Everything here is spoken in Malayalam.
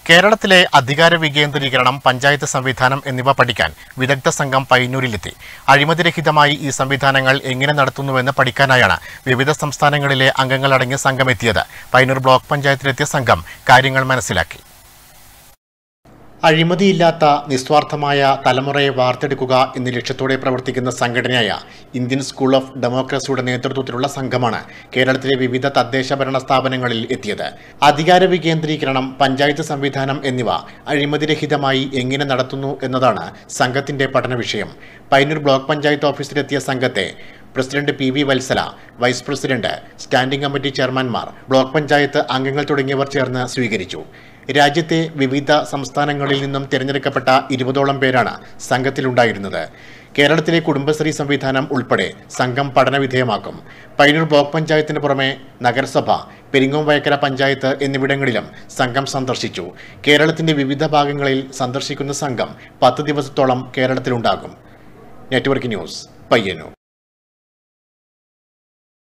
കേരളത്തിലെ അധികാര വികേന്ദ്രീകരണം പഞ്ചായത്ത് സംവിധാനം എന്നിവ പഠിക്കാൻ വിദഗ്ധ സംഘം പയ്യന്നൂരിലെത്തി അഴിമതിരഹിതമായി ഈ സംവിധാനങ്ങൾ എങ്ങനെ നടത്തുന്നുവെന്ന് പഠിക്കാനായാണ് വിവിധ സംസ്ഥാനങ്ങളിലെ അംഗങ്ങളടങ്ങിയ സംഘം എത്തിയത് പയ്യന്നൂർ ബ്ലോക്ക് പഞ്ചായത്തിലെത്തിയ സംഘം കാര്യങ്ങൾ മനസ്സിലാക്കി അഴിമതിയില്ലാത്ത നിസ്വാർത്ഥമായ തലമുറയെ വാർത്തെടുക്കുക എന്ന ലക്ഷ്യത്തോടെ പ്രവർത്തിക്കുന്ന സംഘടനയായ ഇന്ത്യൻ സ്കൂൾ ഓഫ് ഡെമോക്രസിയുടെ നേതൃത്വത്തിലുള്ള സംഘമാണ് കേരളത്തിലെ വിവിധ തദ്ദേശ ഭരണ സ്ഥാപനങ്ങളിൽ എത്തിയത് അധികാര വികേന്ദ്രീകരണം പഞ്ചായത്ത് സംവിധാനം എന്നിവ അഴിമതിരഹിതമായി എങ്ങനെ നടത്തുന്നു എന്നതാണ് സംഘത്തിന്റെ പഠന വിഷയം പൈനൂർ ബ്ലോക്ക് പഞ്ചായത്ത് ഓഫീസിലെത്തിയ സംഘത്തെ president P V Vatsala vice president standing committee ചെയർമാൻമാർ ബ്ലോക്ക് പഞ്ചായത്ത് അംഗങ്ങൾ തുടങ്ങിയവർ ചേർന്ന് സ്വീകരിച്ചു രാജ്യത്തെ വിവിധ സംസ്ഥാനങ്ങളിൽ നിന്നും തിരഞ്ഞെടുക്കപ്പെട്ട ഇരുപതോളം പേരാണ് സംഘത്തിലുണ്ടായിരുന്നത് കേരളത്തിലെ കുടുംബശ്രീ സംവിധാനം ഉൾപ്പെടെ സംഘം പഠനവിധേയമാക്കും പയ്യന്നൂർ ബ്ലോക്ക് പഞ്ചായത്തിന് പുറമെ നഗരസഭ പെരിങ്ങോം വയക്കര പഞ്ചായത്ത് എന്നിവിടങ്ങളിലും സംഘം സന്ദർശിച്ചു കേരളത്തിന്റെ വിവിധ ഭാഗങ്ങളിൽ സന്ദർശിക്കുന്ന സംഘം പത്ത് ദിവസത്തോളം കേരളത്തിലുണ്ടാകും നെറ്റ്വർക്ക് ന്യൂസ് പയ്യന്നൂർ